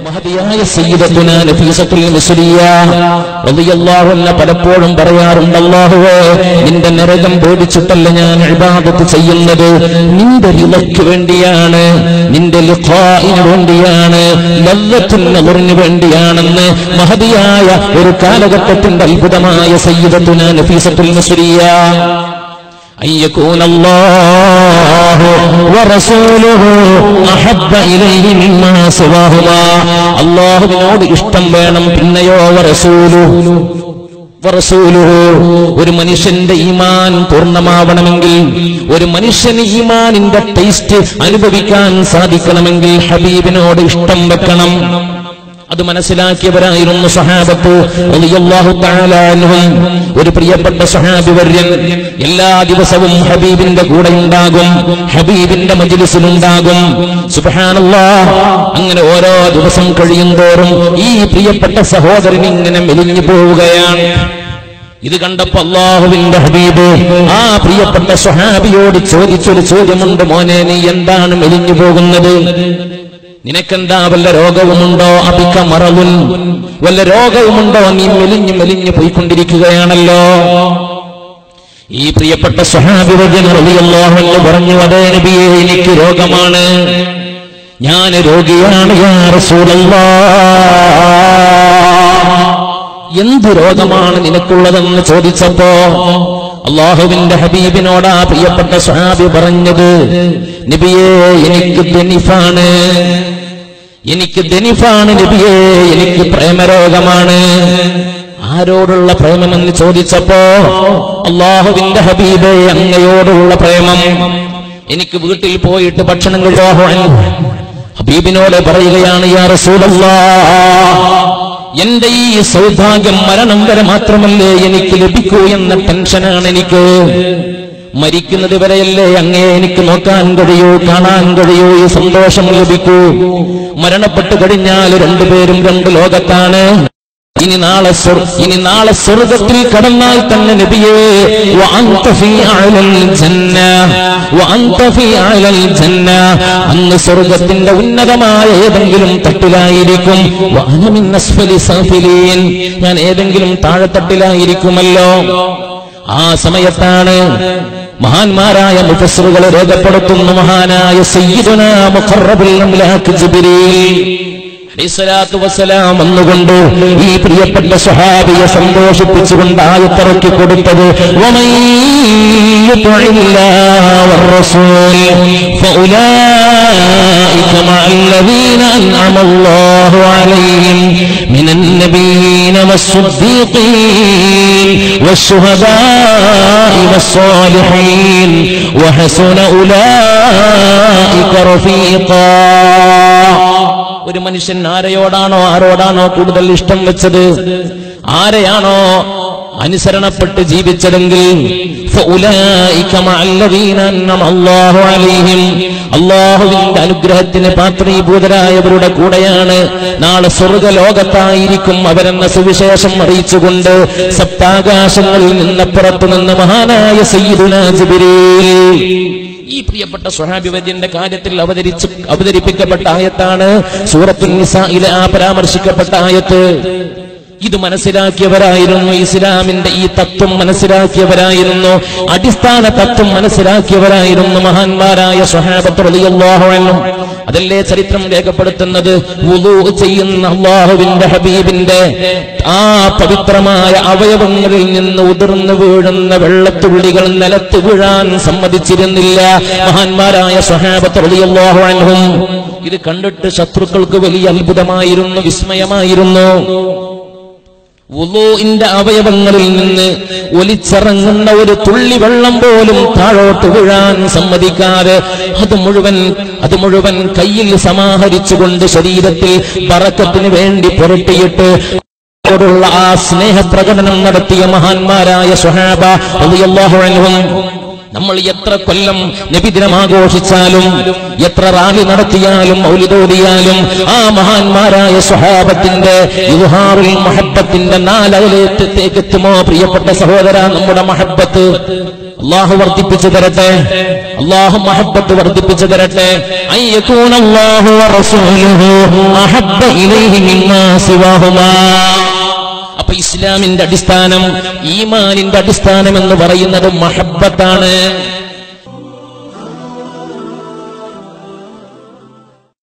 മഹതിയായ സയ്യിദത്തുന നഫീസത്തുൽ മിസ്രിയ റളിയല്ലാഹു അൻഹ പലപ്പോഴും പറയാറുണ്ട് അല്ലാഹുവേ നിന്റെ നരകം പേടിച്ചിട്ടല്ല ഞാൻ ഇബാദത്ത് ചെയ്യുന്നത് നിന്റെ റിളക്ക് വേണ്ടിയാണ് നിന്റെ ലിഖാഇന് വേണ്ടിയാണ് ലല്ലത്തുൽ നദറിന് വേണ്ടിയാണെന്ന് മഹതിയായ ഒരു കാലഘട്ടത്തിന്റെ അത്ഭുതമായ സയ്യിദത്തുന നഫീസത്തുൽ മിസ്രിയ أن يكون الله ورسوله أحب إليه مما سواهما الله بنود ഇഷ്ടം വേണം പിന്നെയോ വറസൂലുഹു വറസൂലുഹു ഒരു മനുഷ്യന്റെ ഈമാൻ പൂർണ്ണമാവണമെങ്കിൽ ഒരു മനുഷ്യന് ഈമാനിന്റെ ടേസ്റ്റ് അനുഭവിക്കാൻ സാധിക്കണമെങ്കിൽ ഹബീബിനോട് ഇഷ്ടം വെക്കണം അത് മനസ്സിലാക്കിയവരായിരുന്നു സഹാബത്ത് റളിയല്ലാഹു തആല അൻഹും ഒരു പ്രിയപ്പെട്ട സഹാബി വര്യൻ എല്ലാ ദിവസവും ഹബീബിന്റെ കൂടെ ഉണ്ടാകും ഹബീബിന്റെ മജ്ലിസിലുണ്ടാകും സുബ്ഹാനല്ലാഹ് അങ്ങനെ ഓരോ ദിവസം കഴിയും തോറും ഈ പ്രിയപ്പെട്ട സഹോദരൻ ഇങ്ങനെ മെലിഞ്ഞു പോവുകയാണ് ഇത് കണ്ടപ്പോ അള്ളാഹുവിന്റെ ഹബീബ് ആ പ്രിയപ്പെട്ട സ്വഹാബിയോട് ചോദിച്ചൊരു ചോദ്യമുണ്ട് മോനെ നീ എന്താണ് മെലിഞ്ഞു പോകുന്നത് നിനക്കെന്താ വല്ല രോഗവുമുണ്ടോ അഭിക്ക മറവുൻ വല്ല രോഗവുമുണ്ടോ നീ മെലിഞ്ഞു മെലിഞ്ഞു പോയിക്കൊണ്ടിരിക്കുകയാണല്ലോ ഈ പ്രിയപ്പെട്ട സ്വഹാബി റളിയല്ലാഹു പറഞ്ഞു അതേ നബിയെ എനിക്ക് രോഗമാണ് ഞാൻ രോഗിയാണ് യാ റസൂലല്ലാഹ് എന്ത് രോഗമാണ് നിനക്കുള്ളതെന്ന് ചോദിച്ചപ്പോ അള്ളാഹുവിന്റെ ഹബീബിനോട് ആ പ്രിയപ്പെട്ട സ്വഹാബി പറഞ്ഞത് നബിയേ എനിക്ക് ദനിഫാണ് എനിക്ക് ദനിഫാണ് നബിയേ എനിക്ക് പ്രേമരോഗമാണ് ആരോടുള്ള പ്രേമമെന്ന് ചോദിച്ചപ്പോ അള്ളാഹുവിന്റെ ഹബീബെ അങ്ങയോടുള്ള പ്രേമം എനിക്ക് വീട്ടിൽ പോയിട്ട് ഭക്ഷണം കഴിയാൻ ഹബീബിനോട് പറയുകയാണ് യാ റസൂലല്ലാ എന്റെ ഈ സൗഭാഗ്യം മരണം വരെ മാത്രമല്ലേ എനിക്ക് ലഭിക്കൂ എന്ന ടെൻഷനാണ് എനിക്ക് മരിക്കുന്നത് വരെയല്ലേ അങ്ങേ എനിക്ക് നോക്കാൻ കഴിയൂ കാണാൻ കഴിയൂ ഈ സന്തോഷം ലഭിക്കൂ മരണപ്പെട്ടു കഴിഞ്ഞാൽ രണ്ടുപേരും രണ്ട് ലോകത്താണ് ഇനി നാളെ സ്വർ- ഇനി നാളെ സ്വർഗത്തിൽ കടന്നാൽ തന്നെ നബിയേ വഅന്ത ഫീ അഅലൽ ജന്ന വഅന്ത ഫീ അഅലൽ ജന്ന അന്ന് സ്വർഗത്തിന്റെ ഉന്നതമായ ഏതെങ്കിലും തട്ടിലായിരിക്കും വഅന മിൻ അസ്ഫലി സാഫിലീൻ ഞാൻ ഏതെങ്കിലും താഴെത്തട്ടിലായിരിക്കുമല്ലോ ആ സമയത്താണ് മഹാന്മാരായ മുഫസ്സിറുകൾ രേഖപ്പെടുത്തുന്നു മഹാനായ സയ്യിദുന മുഖറബുൽ അംലാക്ക് ജിബ്രീൽ അലൈഹിസ്സലാത്തു വസ്സലാം വന്നുകൊണ്ട് ഈ പ്രിയപ്പെട്ട സ്വഹാബിയെ സന്തോഷിപ്പിച്ചുകൊണ്ട് ആയത്തിറക്കി കൊടുത്തത് وَمَن يُطِعِ اللَّهَ وَالرَّسُولَ فَأُولَٰئِكَ مَعَ الَّذِينَ أَنْعَمَ اللَّهُ عَلَيْهِم مِّنَ النَّبِيِّينَ وَالصِّدِّيقِينَ وَالشُّهَدَاءِ وَالصَّالِحِينَ وَحَسُنَ أُولَٰئِكَ رَفِيقًا ഒരു മനുഷ്യൻ ആരെയോടാണോ ആരോടാണോ കൂടുതൽ ഇഷ്ടം വെച്ചത് ആരെയാണോ അനുസരണപ്പെട്ട് ജീവിച്ചതെങ്കിൽ فأولئك مع الذين أنعم الله عليهم അള്ളാഹുവിന്റെ അനുഗ്രഹത്തിന് പാത്രീഭൂതരായവരുടെ കൂടെയാണ് നാളെ സ്വർഗലോകത്തായിരിക്കും അവരെന്ന സുവിശേഷം അറിയിച്ചുകൊണ്ട് സപ്താകാശങ്ങളിൽ നിന്നപ്പുറത്തു നിന്ന് മഹാനായ സയ്യിദുന ജിബ്രീൽ ഈ പ്രിയപ്പെട്ട സ്വഹാബി വര്യന്റെ കാര്യത്തിൽ അവതരിച്ച് അവതരിപ്പിക്കപ്പെട്ട ആയത്താണ് സൂറത്തുൽ നിസായിലെ ആ പരാമർശിക്കപ്പെട്ട ആയത്ത് ഇത് മനസ്സിലാക്കിയവരായിരുന്നു ഇസ്ലാമിന്റെ ഈ തത്വം മനസ്സിലാക്കിയവരായിരുന്നു അടിസ്ഥാന തത്വം മനസ്സിലാക്കിയവരായിരുന്നു മഹാന്മാരായ സ്വഹാബത്ത് റളിയല്ലാഹു അൻഹും അതല്ലേ ചരിത്രം രേഖപ്പെടുത്തുന്നത് വുളൂ ചെയ്യുന്ന അള്ളാഹുവിന്റെ ഹബീബിന്റെ ആ പവിത്രമായ അവയവങ്ങളിൽ നിന്ന് ഉതിർന്നു വീഴുന്ന വെള്ളത്തുള്ളികൾ നിലത്ത് വീഴാൻ സമ്മതിച്ചിരുന്നില്ല മഹാന്മാരായ സ്വഹാബത്ത് റളിയല്ലാഹു അൻഹും ഇത് കണ്ടിട്ട് ശത്രുക്കൾക്ക് വലിയ അത്ഭുതമായിരുന്നു വിസ്മയമായിരുന്നു വുളൂഇന്റെ അവയവങ്ങളിൽ നിന്ന് ഒലിച്ചിറങ്ങുന്ന ഒരു തുള്ളി വെള്ളം പോലും താഴോട്ട് വീഴാൻ സമ്മതിക്കാതെ അത് മുഴുവൻ അത് മുഴുവൻ കയ്യിൽ സമാഹരിച്ചുകൊണ്ട് ശരീരത്തിൽ പറക്കത്തിന് വേണ്ടി പുരട്ടിയിട്ട് ോടുള്ള ആ സ്നേഹപ്രകടനം നടത്തിയ മഹാന്മാരായ സുഹാബ റളിയല്ലാഹു അൻഹും നമ്മൾ എത്ര കൊല്ലം നബിദിനം ആഘോഷിച്ചാലും എത്ര റാലി നടത്തിയാലും മൗലിതോടിയാലും ആ മഹാന്മാരായ സ്വഹാബത്തിന്റെ ഇവഹാറുൽ മഹബത്തിന്റെ നാലകലേറ്റത്തേക്ക് എത്തുമോ പ്രിയപ്പെട്ട സഹോദര നമ്മുടെ മഹബത്ത് അള്ളാഹു വർദ്ധിപ്പിച്ചു തരട്ടെ അള്ളാഹു മഹബത്ത് വർദ്ധിപ്പിച്ചു തരട്ടെ അൻ യകൂന അല്ലാഹു വറസൂലുഹു അഹബ്ബ ഇലൈഹി മിമ്മാ സിവാഹുമാ അപ്പൊ ഇസ്ലാമിന്റെ അടിസ്ഥാനം ഈമാനിന്റെ അടിസ്ഥാനം എന്ന് പറയുന്നത് മഹബത്താണ്